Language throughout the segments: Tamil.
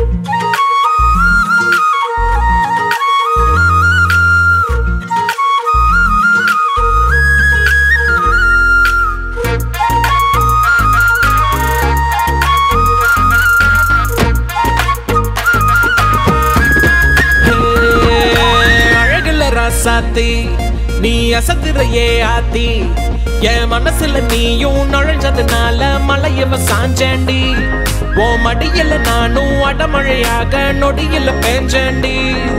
அழகுல ராசாத்தி நீ அசத்துறையே ஆத்தி என் மனசுல நீயும் நுழைஞ்சதுனால மலையவ சாஞ்சேண்டி ஓ மடியில நானும் அடமழையாக நொடியில பேஞ்சேண்டி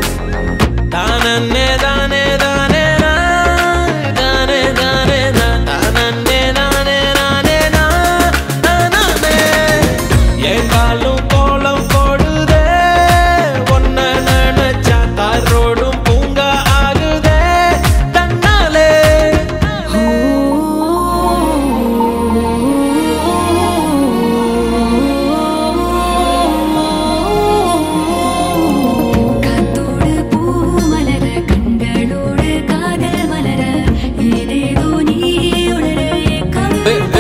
தானே தானே தானே தானே தானே தானே தானே தானே தானே என் காலும் கோலம் போடுதே ஒன்ன நினைச்சா காரோடும் பூங்கா ஆகுதே தன்னாலே காத்தோடு பூ மலர கண்களோடு காதல் மலர ஏதேதோ நீ உணர ஏக்கம்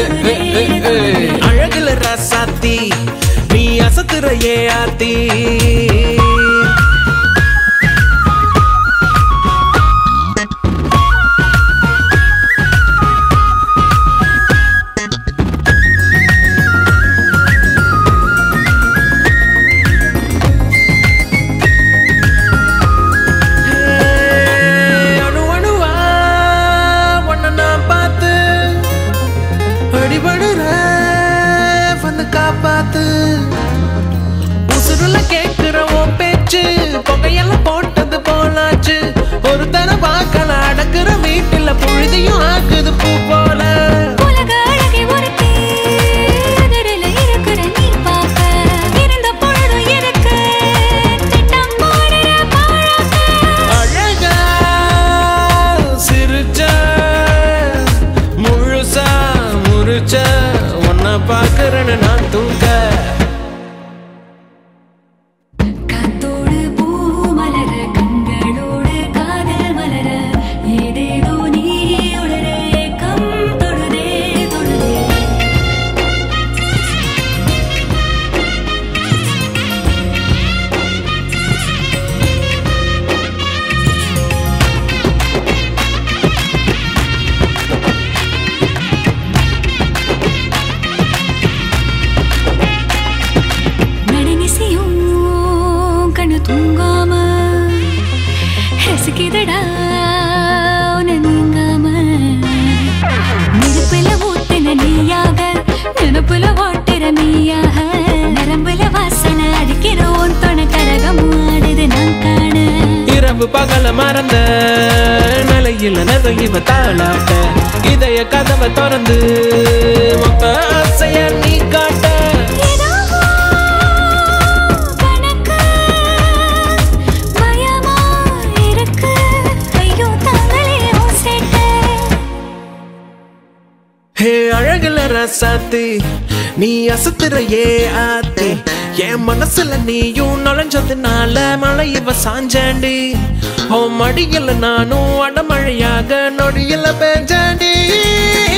அழகுல ராசாத்தி நீ அசத்துறையே ஆத்தி அணு அணுவா உன்னை நான் பார்த்து அடிபடுற வந்து காப்பாத்து உசுருல கேட்கிற உன் பேச்சு புகையெல்லாம் போட்டது போலாச்சு ஒரு தர பார்க்கல அடக்குற வீட்டுல புழுதியும் ஆக்குது பூ போல உலக அழகை ஒருத்தி எதிரில இருக்கிற நீ பார்க்க இருந்த பொழுதும் இருக்கு திட்டம் போடுற பாழாக்க அழகா சிரிச்ச முழுசா முறிச்ச உன்னை பார்க்கறேன்னு நான் தூக்க காத்தோடு பூ மலர கண்களோடு காதல் மலர ஏதேதோ நீ உணர ஏக்கம் தொடுதே தொடுதே நடுநிசியும் கண்ணு தூங்காம ரசிக்குதடா உன்னை நீங்காம நெருப்புல ஊத்துன நீயாக நினப்புல ஓட்டுற நீயாக நரம்புல வாசனை அடிக்கிற உன் தொண கரகம் ஆடுது நான் காண இரவு பகல மறந்த நிலையில நிறைவ தாளாட்ட இதய கதவை திறந்து மொத்த ஆசைய நீ காட்ட ஏதோ கணக்கு பயமா இருக்கு ஐயோ தாங்களே ஓசேட்ட ஹே அழகுல ரசாத்தி நீ அசத்துறையே ஆத்தி என் மனசுல நீயும் நுழைஞ்சதுனால மழை இவ சாஞ்சாண்டி ஓ மடியில நானும் அடமழையாக நொடியில பேஞ்சாண்டி